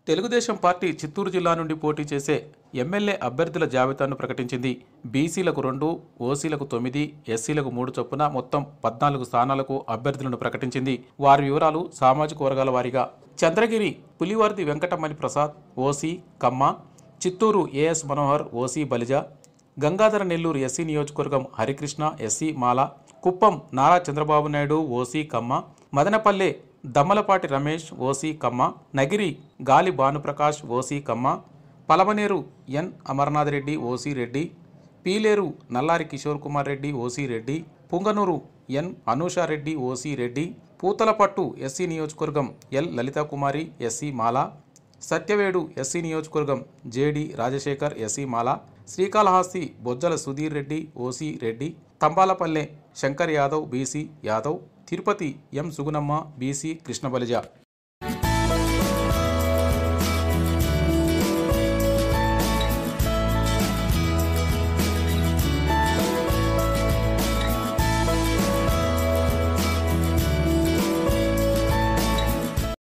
Telugu Desam party Chittoor జిల్లా నుండి పోటీ చేసే ఎమ్మెల్యే అభ్యర్థుల జాబితాను ప్రకటించింది బీసీలకు రెండు ఓసీలకు తొమ్మిది ఎస్సీలకు మూడు చొప్పున మొత్తం పద్నాలుగు స్థానాలకు అభ్యర్థులను ప్రకటించింది వారి వివరాలు సామాజిక వర్గాల వారీగా Chandragiri Pulivarthi Venkatamani Prasad OC Kamma Chittoor AS Manohar OC Balija Gangadhara Nellore SC నియోజకవర్గం Harikrishna SC Mala Kuppam Nara Chandrababu Naidu OC Kamma Madanapalle Dammalapati Ramesh OC Kamma Nagari Gali Bhanuprakash OC Kamma Palamaner N Amarnath Reddy OC Reddy Pileru Nallari Kishore Kumar Reddy OC Reddy Punganur N Anusha Reddy OC Reddy Puthalapattu SC నియోజకవర్గం L Lalitha Kumari SC Mala Satyavedu SC నియోజకవర్గం జేడి రాజశేఖర్ ఎస్సీ మాల Srikalahasti Bojjala Sudheer Reddy OC Reddy Thamballapalle Shankar Yadav BC Yadav Tirupati M Sugunamma BC కృష్ణబలిజ